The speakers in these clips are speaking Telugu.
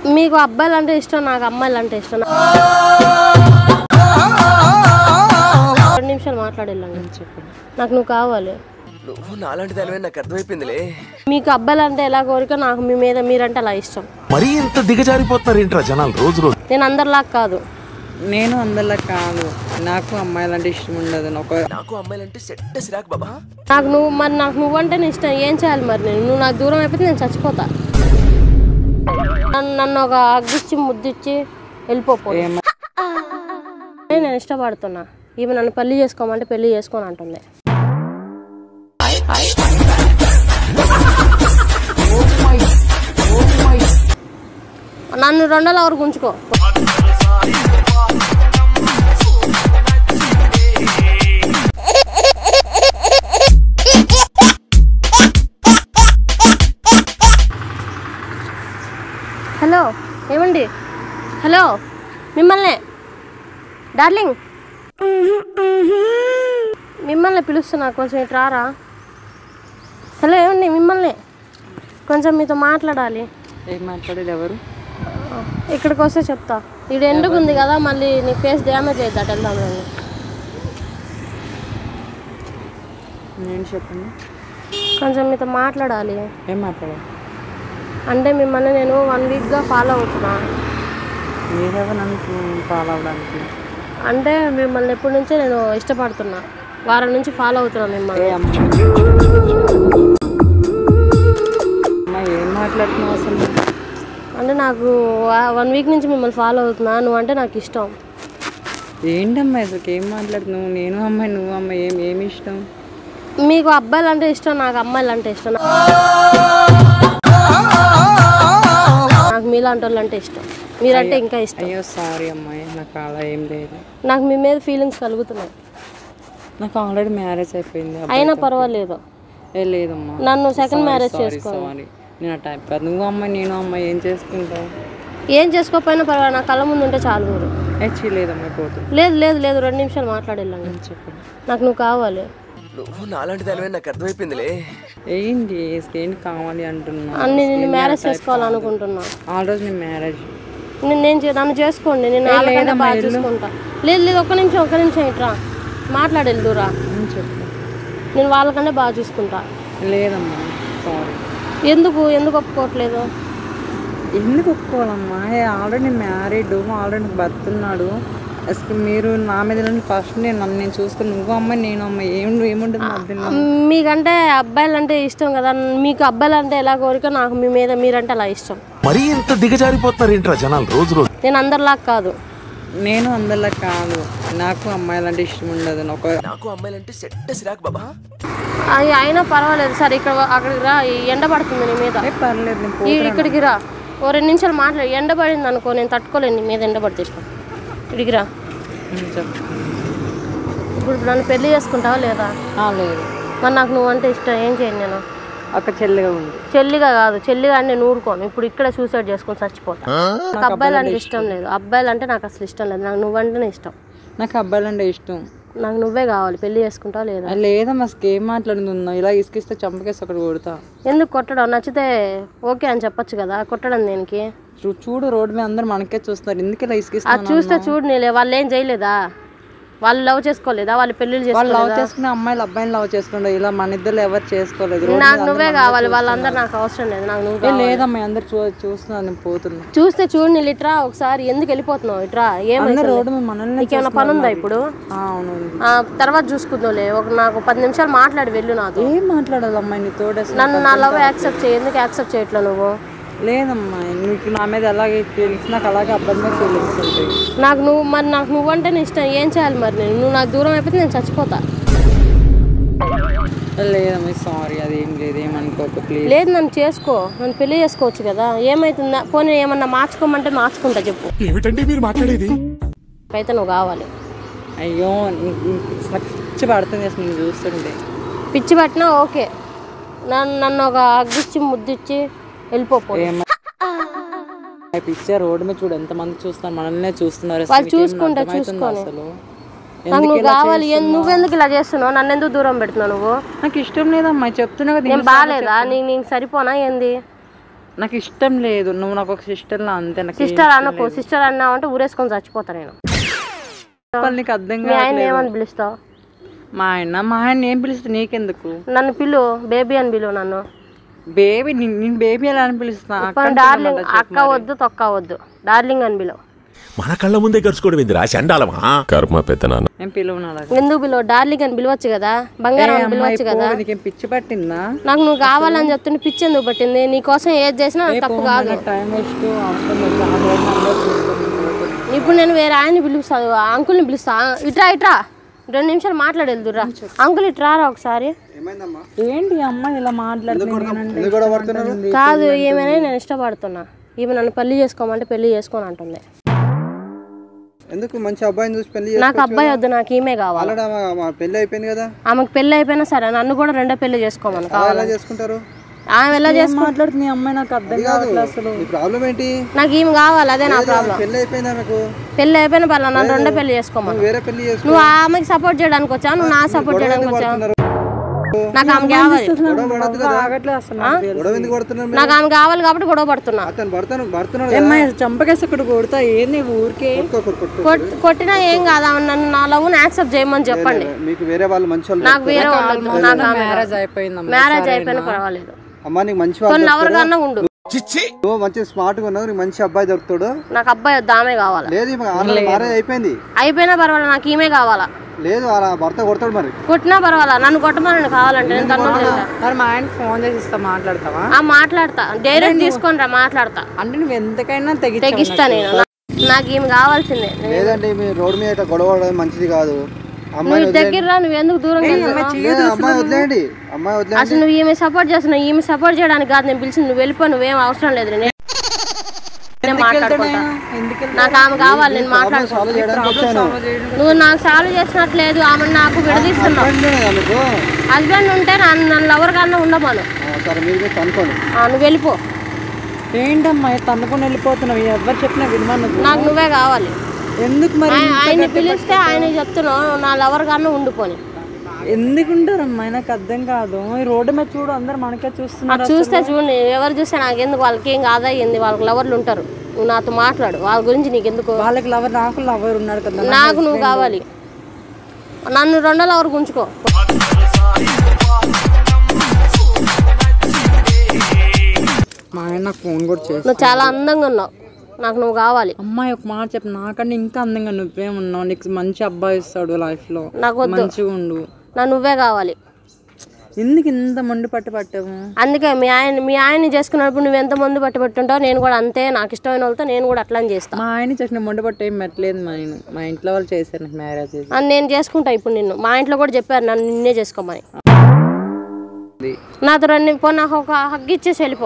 మీకు అబ్బాయిలు అంటే ఇష్టం నాకు అమ్మాయిలు అంటే ఇష్టం రెండు నిమిషాలు మాట్లాడేళ్ళండి చెప్పండి నాకు నువ్వు కావాలి నువ్వు నాలాంటి దానివే నాకు అర్థమైపోయిందిలే మీకు అబ్బాయిలు అంటే ఎలా కోరిక నాకు మీ మీద మీరంటే అలా ఇష్టం మరీ ఇంత దిగజారిపోతున్నారు ఏంట్రా జనాలు రోజు రోజు నేను అందరిలాగా కాదు నేను అందరిలా కాదు నాకు అమ్మాయిలు అంటే ఇష్టం ఉండదు ఒక నాకు అమ్మాయిలంటే సెట్ సిరాక్ బాబా నాకు నువ్వు మరి నాకు నువ్వంటే నీ ఇష్టం ఏం చేయాలి మరి నేను నువ్వు నాకు దూరం అయిపోతే నేను చచ్చిపోతా నన్ను నన్ను ఒక అగ్గిచ్చి ముద్దిచ్చి వెళ్ళిపోపో ఏమ- నేను ఇష్టపడుతున్నా ఈమె నన్ను పెళ్లి చేసుకోమంటే పెళ్లి చేసుకొని అంటుంది నన్ను రెండోల వరకు ఉంచుకో హలో ఏమండి హలో మిమ్మల్ని డార్లింగ్ మిమ్మల్ని పిలుస్తున్నా కొంచెం ఇటు రారా హలో ఏమండి మిమ్మల్ని కొంచెం మీతో మాట్లాడాలి ఏం మాట్లాడేది ఎవరు ఇక్కడికి వస్తే చెప్తా ఇది ఎండుకు ఉంది కదా మళ్ళీ నీ ఫేస్ డ్యామేజ్ అవుతుంది అటు వెళ్దాం నేను నేను చెప్పండి కొంచెం మీతో మాట్లాడాలి ఏం మాట్లాడాలి అంటే మిమ్మల్ని నేను వన్ వీక్గా ఫాలో అవుతున్నా మీరెవరు నన్ను ఫాలో అవడానికి అంటే మిమ్మల్ని ఎప్పటి నుంచో నేను ఇష్టపడుతున్నా వారం నుంచి ఫాలో అవుతున్నా ఏ మిమ్మల్ని అమ్మ అమ్మ, ఏం మాట్లాడుతున్నావు అసలు అంటే నాకు వన్ వీక్ నుంచి మిమ్మల్ని ఫాలో అవుతున్నా నువ్వు అంటే నాకు ఇష్టం ఏంటమ్మా అసలు ఏం మాట్లాడుతున్నావు నేను అమ్మాయి నువ్వు అమ్మాయి ఏం ఏమి ఇష్టం మీకు అబ్బాయిలు అంటే ఇష్టం నాకు అమ్మాయిలు అంటే ఇష్టం నాకు మీలాంటి వాళ్ళు అంటే ఇష్టం మీరంటే ఇంకా ఇష్టం అయ్యో సారీ అమ్మాయి నాకు అలా ఏం లేదు నాకు మీ మీద ఫీలింగ్స్ కలుగుతున్నాయి నాకు ఆల్రెడీ మ్యారేజ్ అయిపోయింది అబ్బాయి. అయినా పర్వాలేదు ఏ లేదమ్మా నన్ను సెకండ్ మ్యారేజ్ సారీ చేసుకో సారీ నేను ఆ టైప్ కాదు నువ్వు అమ్మాయి నేను అమ్మాయి ఏం చేసుకుంటావు ఏం చేసుకోకపోయినా పర్వాలేదు నా కళ్ళ ముందు ఉంటే చాలు మీరు ఏ లేదమ్మా పోతుంది లేదు లేదు లేదు రెండు నిమిషాలు మాట్లాడేళ్ళండి చెప్పండి నాకు నువ్వు కావాలి నువ్వు నాలాంటి దానివే నాకు అర్థమైపోయిందిలే ఏంటి ఏంటి కావాలి అంటున్నా అన్ని నేను మ్యారేజ్ చేసుకోవాలనుకుంటున్నా ఆ రోజు నీ మ్యారేజ్ నేను నేను చే- నన్ను చేసుకోండి నేను వాళ్ళకంటే బాగా చూసుకుంటా లేదు లేదు ఒక్క నిమిషం ఒక్క నిమిషం ఇట్రా మాట్లాడెళ్దురా చెప్పు నేను వాళ్ళకంటే బాగా చూసుకుంటా లేదమ్మా సారీ ఎందుకు ఎందుకు ఒప్పుకోవట్లేదు ఎందుకు ఒప్పుకోవాలమ్మా ఆల్రెడీ నేను మ్యారీడ్ ఆల్రెడీ నాకు భర్త ఉన్నాడు అసలు మీరు నా మీద ఫస్ట్ నేను నన్ను నేను చూసుకుని నువ్వు అమ్మాయి నేను అమ్మాయి ఏం ఏముంటుంది మధ్యలో మీకంటే అబ్బాయిలు అంటే ఇష్టం కదా మీకు అబ్బాయిలు అంటే ఎలా కోరిక నాకు మీ మీద మీరంటే అలా ఇష్టం మరీ ఇంత దిగజారిపోతున్నారు ఏంట్రా జనాలు రోజు రోజు నేను అందరిలాగా కాదు నేను అందరిలా కాదు నాకు అమ్మాయిలు అంటే ఇష్టం ఉండదు ఒక నాకు అమ్మాయిలంటే సెట్ సిరాక్ బాబా అయి అయినా పర్వాలేదు సరే ఇక్కడ అక్కడికి రా ఈ ఎండ పడుతుంది నీ మీద ఏ పర్లేదు నేను పో- ఈ ఇక్కడికి రా ఓ రెండు నిమిషాలు మాట్లాడు ఎండ పడింది అనుకో నేను తట్టుకోలేను నీ మీద ఎండ పడితే ఇప్పుడు ఇక్కడికి రా ఉమ్, చెప్పు ఇప్పుడు నన్ను పెళ్లి చేసుకుంటావా లేదా ఆ, లేదు మరి నాకు నువ్వు అంటే ఇష్టం ఏం చేయను నేను ఒక చెల్లిగా ఉంది చెల్లిగా కాదు చెల్లిగా అంటే నేను ఊరుకోను ఇప్పుడు ఇక్కడ సూసైడ్ చేసుకొని చచ్చిపోతా నాకు అబ్బాయిలు అంటే ఇష్టం లేదు అబ్బాయిలు అంటే నాకు అసలు ఇష్టం లేదు నాకు నువ్వంటేనే ఇష్టం నాకు అబ్బాయిలు అంటే ఇష్టం నాకు నువ్వే కావాలి పెళ్లి చేసుకుంటావా లేదా ఆ, లేదమ్మా అసలు ఏం మాట్లాడుతున్నా ఇలా ఇసుకిస్తే చంపకేసి అక్కడ కొడతా ఎందుకు కొట్టడం నచ్చితే ఓకే అని చెప్పొచ్చు కదా కొట్టడం దేనికి చూ- చూడు రోడ్డు మీద అందరు మనకే చూస్తారు ఎందుకు ఇలా అది ఇసుకిస్తా చూస్తే చూడు నీలే వాళ్ళు ఏం చేయలేదా వాళ్ళు లవ్ చేసుకోలేదా వాళ్ళు పెళ్లిళ్ళు వాళ్ళు లవ్ చేసుకోలేదా చేసుకునే అమ్మాయిలు అబ్బాయిని లవ్ చేసుకుంటారు ఇలా మన ఇద్దరు ఎవరు చేసుకోలేదు రోడ్డు నాకు నువ్వే కావాలి వాళ్ళందరూ నాకు అవసరం లేదు నాకు నువ్వు ఏ కావాలి. లేదమ్మా అందరు చూ చూస్తున్నారు నేను పోతున్నా చూస్తే చూడు నీళ్ళు ఇట్రా ఒకసారి ఎందుకు వెళ్ళిపోతున్నావు ఇట్రా అందరు ఏమైంది రోడ్డు మీద మనల్ని నీకేమైనా పని ఉందా ఇప్పుడు ఆ, అవును ఆ, తర్వాత చూసుకుందాంలే ఒక నాకు పది నిమిషాలు మాట్లాడి వెళ్ళు నాతో ఏం మాట్లాడాలమ్మా నీ తోడేసి నన్ను నా లవ్ యాక్సెప్ట్ చేయి ఎందుకు యాక్సెప్ట్ చేయట్లేదు నువ్వు లేదమ్మా నీకు నా మీద అలాగే ఫీలింగ్స్ నాకు అలాగే అబ్బాయి మీద ఫీలింగ్స్ ఉంటాయి నాకు నువ్వు మరి నాకు నువ్వంటేనే ఇష్టం ఏం చేయాలి మరి నేను నువ్వు నాకు దూరం అయిపోతే నేను చచ్చిపోతా లేదమ్మా సారీ అదేం లేదు ఏమనుకోకు ప్లీజ్ లేదు నన్ను చేసుకో నన్ను పెళ్లి చేసుకోవచ్చు కదా ఏమైతుందా పోనీ ఏమన్నా మార్చుకోమంటే మార్చుకుంటా చెప్పు ఏమిటండి మీరు మాట్లాడేది అయితే నువ్వు కావాలి అయ్యో నీకు- నీకు అసలు పిచ్చి పడుతుంది అసలు నేను చూస్తుంటే పిచ్చి పట్టినా ఓకే నన్ను నన్ను ఒక అగ్గిచ్చి ముద్దిచ్చి వెళ్ళిపోపో ఏమ పిచ్చే రోడ్డు మీద చూడు ఎంతమంది చూస్తున్నారు మనల్నే చూస్తున్నారు అసలు వాళ్ళు నీకేమైనా చూసుకుంటే అర్థమవుతుందా చూసుకొని. అసలు నాకు ఎందుకు నువ్వు ఇలా కావాలి ఏం- చేస్తున్నావు? నువ్వెందుకు ఇలా చేస్తున్నావు నన్ను ఎందుకు దూరం పెడుతున్నావు నువ్వు నాకు ఇష్టం లేదమ్మా చెప్తున్నా కదా నేను ఎన్నిసార్లు బాగాలేదా నీకు నీకు సరిపోనా ఏంది నాకు ఇష్టం లేదు నువ్వు నాకు ఒక సిస్టర్ లా అంతే నాకు ఏం సిస్టర్ అన్నకు సిస్టర్ అన్నావంటే ఊరేసుకొని చచ్చిపోతా నేను చెప్పాలి నీకు అర్థం మీ ఆయన కావట్లేదు ఏమని పిలుస్తావు మా ఆయన మా ఆయన ఏం పిలిస్తే నీకెందుకు నన్ను పిలు బేబీ అని పిలువు నన్ను బేబీ నేను బేబీ ఎలా అని పిలుస్తా అక్క ఇప్పుడు అని డార్లింగ్ పిలవమంటా చెప్పు అక్క మరి. వద్దు తొక్క వద్దు డార్లింగ్ అని పిలువు మన కళ్ళ ముందే గడుచుకోవడం ఏందిరా చండాలమా కర్మ పెద్దనాన్న నేను పిలువను అలా ఎందుకు పిలువు డార్లింగ్ అని పిలవచ్చు కదా బంగారం అని పిలవచ్చు కదా నీకేం పిచ్చి పట్టిందా నాకు నువ్వు కావాలని చెప్తుంటే పిచ్చి ఎందుకు పట్టింది నీ కోసం ఏది చేసినా నాకు తప్పు కాదు టైం వేస్ట్ అవసరం లేదు ఆ రోజు అందరూ చూసుకుంటున్నారు. ఇప్పుడు నేను వేరే ఆయన్ని పిలుస్తాను ఆ అంకుల్ని పిలుస్తా ఇట్రా ఇట్రా రెండు నిమిషాలు మాట్లాడి వెళ్దురా అంకుల్ ఇట్రారా ఒకసారి ఏంటి ఈ అమ్మాయి ఇలా మాట్లాడుతుంది కాదు ఏమైనా నేను ఇష్టపడుతున్నా ఈమె నన్ను పెళ్లి చేసుకోమంటే పెళ్లి చేసుకోని అంటుంది ఎందుకు మంచి అబ్బాయిని చూసి పెళ్లి నాకు అబ్బాయి వద్దు నాకు ఈమె కావాలి ఆల్రెడీ ఆమె- మా పెళ్లి అయిపోయింది కదా ఆమెకు పెళ్లి అయిపోయినా సరే నన్ను కూడా రెండో పెళ్లి చేసుకోమని ఎలా కావాలి చేసుకుంటారు ఆమె ఎలా చేసుకో మాట్లాడుతుంది ఈ అమ్మాయి నాకు అర్థం కావట్లేదు అసలు నీ ప్రాబ్లం ఏంటి నాకు ఈమె కావాలి అదే నా ప్రాబ్లం పెళ్లి అయిపోయిందా మీకు పెళ్లి అయిపోయిన పర్లేదు నన్ను రెండో పెళ్లి చేసుకోమని నువ్వు వేరే పెళ్లి చేసుకో నువ్వు ఆమెకి సపోర్ట్ చేయడానికి వచ్చావు నువ్వు నా సపోర్ట్ చేయడానికి వచ్చావు నాకు ఆమె కావాలి ఆగట్లేదు అసలు నాకు తెలియదు. గొడవ ఎందుకు పడుతున్నారు మీరు? నాకు ఆమె కావాలి కాబట్టి గొడవ పడుతున్నా అతను భర్తను భర్తున్నాడు ఏ అమ్మాయి చంపకేసి అక్కడ కొడతా ఏంది ఊరికే కొట్- కొట్టినా ఏం కాదు ఆమె నన్ను నా లవ్ యాక్సెప్ట్ చేయమని చెప్పండి మీకు వేరే వాళ్ళు మంచి వాళ్ళు నాకు వేరే వాళ్ళు వద్దు. నాకు ఆమె మ్యారేజ్ అయిపోయింది మ్యారేజ్ అయిపోయినా పర్వాలేదు అమ్మ నీకు మంచి వాళ్ళు కొన్ని లవర్ కన్నా ఉండు నువ్వు మంచి స్మార్ట్ గా ఉన్నావు నీకు మంచి అబ్బాయి దొరుకుతాడు నాకు అబ్బాయి వద్దు ఆమె కావాలా లేదు ఆల్రెడీ మ్యారేజ్ అయిపోయింది అయిపోయినా పర్వాలేదు నాకు ఈమె కావాలా లేదు అలా భర్త కొడతాడు మరి కొట్టినా పర్వాలా నన్ను కొట్టమని కావాలంటే నేను తన్ను తింటా. మరి మా ఆయన ఫోన్ చేసి ఇస్తా మాట్లాడతావా ఆ మాట్లాడతా డైరెక్ట్ తీసుకొని రా మాట్లాడతా అంటే నువ్వు ఎంతకైనా తెగి తెగిస్తా నేను నా- నాకు ఈమె కావాల్సిందే లేదండి మీ రోడ్డు మీద ఇట్లా గొడవ పడడం మంచిది కాదు అమ్మాయి నువ్వు దగ్గర రా నువ్వు ఎందుకు దూరం లేదు, అమ్మాయి వదిలేయండి అమ్మాయి వదిలేయండి అసలు నువ్వు ఈమె సపోర్ట్ చేస్తున్నావు ఈమె సపోర్ట్ చేయడానికి కాదు నేను పిలిచి నువ్వు వెళ్ళిపో నువ్వేం అవసరం లేదు నేను నేను మాట్లాడుకుంటా నాకు ఆమె కావాలి నేను మాట్లాడుకో సాల్వ్ చేయడానికి వచ్చాను నువ్వు నాకు సాల్వ్ చేసినట్లేదు ఆమె నాకు విడదీస్తున్నావు అంతేనా మీకు హస్బెండ్ ఉంటే నన్ను నన్ను లవర్ కన్నా ఉండమాను ఆ, సరే మీరు మీరు కనుక్కోండి ఆ, నువ్వు వెళ్ళిపో ఏంటమ్మా తన్నుకొని వెళ్ళిపోతున్నావు ఎవరు చెప్పినా వినమా నువ్వు నాకు నువ్వే కావాలి ఎందుకు మరి ఆయ- ఆయన్ని పిలిస్తే ఆయన చెప్తున్నావు నా లవర్ కన్నా ఉండిపోని ఎందుకు ఉంటారమ్మా నాకు అర్థం కాదు ఈ రోడ్డు మీద చూడు అందరు మనకే చూస్తున్నారు అది చూస్తే చూడండి ఎవరు చూస్తే నాకెందుకు వాళ్ళకి ఏం కాదా ఏంది వాళ్ళకి లవర్లు ఉంటారు నువ్వు నాతో మాట్లాడు వాళ్ళ గురించి నీకెందుకు వాళ్ళకి లవర్ నాకు లవర్ ఉన్నాడు కదా నాకు నువ్వు కావాలి నన్ను రెండో లవర్ గుంచుకో మా ఆయన నాకు ఫోన్ కూడా చేసి నువ్వు చాలా అందంగా ఉన్నావు నాకు నువ్వు కావాలి అమ్మాయి ఒక మాట చెప్పు నాకంటే ఇంకా అందంగా నువ్వే ఉన్నావు నీకు మంచి అబ్బాయి ఇస్తాడు లైఫ్ లో నాకు వద్దు మంచిగా ఉండు నా నువ్వే కావాలి ఎందుకు ఇంత మొండి పట్టు పట్టావు అందుకే మీ ఆయన మీ ఆయన్ని చేసుకున్నప్పుడు నువ్వు ఎంత మంది పట్టుబట్టుంటావు నేను కూడా అంతే నాకు ఇష్టమైన వాళ్ళతో నేను కూడా అట్లా చేస్తా మా ఆయన చేసిన మొండి పట్టు ఏం పెట్టలేదు మా ఆయన మా ఇంట్లో వాళ్ళు చేశారు నాకు మ్యారేజ్ చేసి అని నేను చేసుకుంటా ఇప్పుడు నిన్ను మా ఇంట్లో కూడా చెప్పారు నన్ను నిన్నే చేసుకోమని నాతో రెండు పో నాకు ఒక హగ్ ఇచ్చేసి వెళ్ళిపో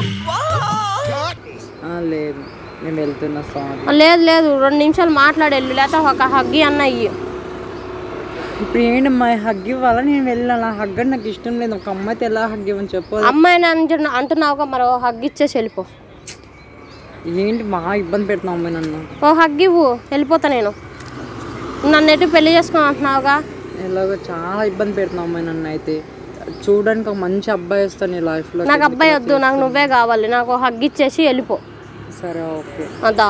ఆ, లేదు నేను వెళ్తున్నా సారీ లేదు లేదు రెండు నిమిషాలు మాట్లాడి వెళ్ళు లేకపోతే ఒక హగ్గి అన్న ఇయ్యి ఇప్పుడు ఏంటి మా హగ్ ఇవ్వాలా నేను వెళ్ళాలా హగ్ అంటే నాకు ఇష్టం లేదు ఒక అమ్మాయితో ఎలా హగ్ ఇవ్వని చెప్పు అమ్మాయిని అంటున్నా అంటున్నావుగా మరి ఓ హగ్ ఇచ్చేసి వెళ్ళిపో ఏంటి బాగా ఇబ్బంది పెడుతున్నావు అమ్మాయి నన్ను ఓ హగ్ ఇవ్వు వెళ్ళిపోతా నేను నన్ను ఎటు పెళ్లి చేసుకుని అంటున్నావుగా ఎలాగో చాలా ఇబ్బంది పెడుతున్నావు అమ్మాయి నన్ను అయితే చూడడానికి ఒక మంచి అబ్బాయి వస్తాను నీ లైఫ్లో నాకు అబ్బాయి వద్దు నాకు నువ్వే కావాలి నాకు ఓ హగ్ ఇచ్చేసి వెళ్ళిపో సరే ఓకే అదా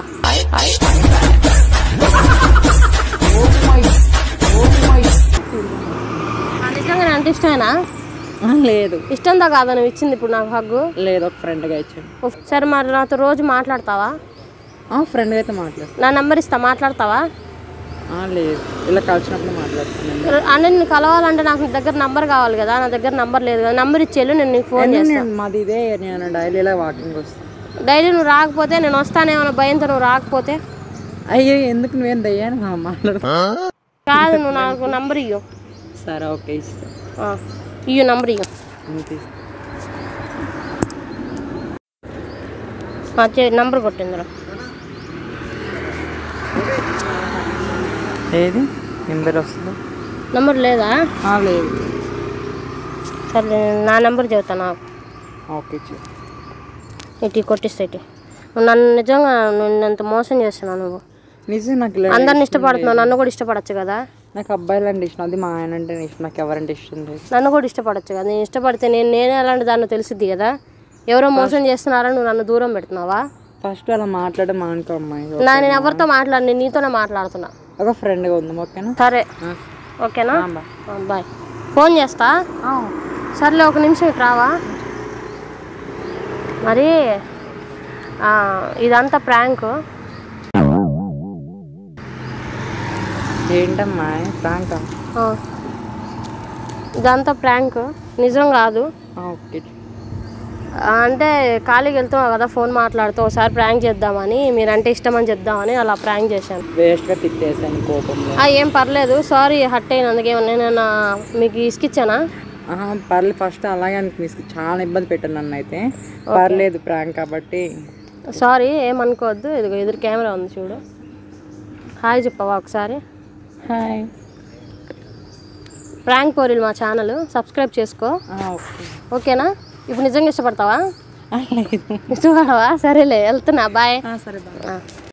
నిజంగా నేను అంటే ఇష్టమేనా ఆ, లేదు ఇష్టంతో కాదా నువ్వు ఇచ్చింది ఇప్పుడు నాకు హగ్గు లేదు ఒక ఫ్రెండ్గా ఇచ్చాను ఉఫ్, సరే మరి నాతో రోజు మాట్లాడతావా ఫ్రెండ్గా అయితే మాట్లాడు నా నెంబర్ ఇస్తా మాట్లాడతావా ఆ, లేదు ఇలా కలిసినప్పుడు మాట్లాడుతున్నాను అంటే నేను కలవాలంటే నాకు నీ దగ్గర నంబర్ కావాలి కదా నా దగ్గర నంబర్ లేదు కదా నంబర్ ఇచ్చేళ్ళు నేను నీకు ఫోన్ చేస్తాను నేను మాది ఇదే నేను డైలీ ఇలా వాకింగ్ వస్తాను డైలీ నువ్వు రాకపోతే నేను వస్తానేమో భయంతో నువ్వు రాకపోతే అయ్యో ఎందుకు నువ్వేం దయ్యాను మాట్లాడు కాదు నువ్వు నాకు నంబర్ ఇయ్యు సరే ఓకే ఇస్తా ఆ, ఇయ్యు నంబర్ ఇయ్యు నీకు ఇస్తా ఆ, చే- నంబర్ కొట్టిందిరా ఏది నెంబర్ వస్తుందా నంబర్ లేదా ఆ, లేదు సరే నేను నా నంబర్ చెబుతా నాకు ఓకే చెయ్. ఇటు కొట్టిస్తా ఇటు నువ్వు నన్ను నిజంగా నువ్వు అంత మోసం చేస్తున్నావు నువ్వు నిజం నాకు ఇలా అందరిని ఇష్టపడుతున్నావు నన్ను కూడా ఇష్టపడచ్చు కదా నాకు అబ్బాయిలు అంటే ఇష్టం అది మా ఆయన అంటే ఇష్టం నాకు ఎవరంటే ఇష్టం లేదు నన్ను కూడా ఇష్టపడచ్చు కదా నేను ఇష్టపడితే నేను నేనే అలాంటి దాన్ని తెలిసిద్ది కదా ఎవరో మోసం చేస్తున్నారా నువ్వు నన్ను దూరం పెడుతున్నావా ఫస్ట్ అలా మాట్లాడే మానుకో అమ్మాయి నా నేను ఎవరితో మాట్లాడి నేను నీతోనే మాట్లాడుతున్నా ఒక ఫ్రెండ్గా ఉంది ఓకేనా సరే ఆ. ఓకేనా ఆ, బా. ఆ, బాయ్ ఫోన్ చేస్తా సర్లే ఒక నిమిషం ఇటు రావా మరి ఆ, ఇదంతా ప్రాంక్ ఏంటమ్మా ప్రాంక్ ఇదంతా ప్రాంక్ నిజం కాదు ఓకే ఆ, అంటే ఖాళీకి వెళ్తున్నావు కదా ఫోన్ మాట్లాడుతూ ఒకసారి ప్రాంక్ చేద్దామని మీరంటే ఇష్టం అని చెప్దామని అలా ప్రాంక్ చేశాను వేస్ట్గా తిట్టేసాను కోపంలో ఆ, ఏం పర్లేదు సారీ హట్ అయినందుకు ఏమన్నా నేను మీకు ఇసుకిచ్చానా ఆహా, పర్లేదు ఫస్ట్ అలాగే అనిపిస్తుంది చాలా ఇబ్బంది పెట్టాను నన్ను అయితే పర్లేదు ప్రాంక్ కాబట్టి సారీ ఏమనుకోవద్దు ఇదిగో ఎదురు కెమెరా ఉంది చూడు హాయ్ చెప్పవా ఒకసారి హాయ్ ప్రాంక్ పోరిల్ మా ఛానల్ సబ్స్క్రైబ్ చేసుకో ఓకే ఓకేనా ఇప్పుడు నిజంగా ఇష్టపడతావా లేదు ఇష్టపడవా సరేలే వెళ్తున్నా బాయ్ సరే బాయ్ ఆ.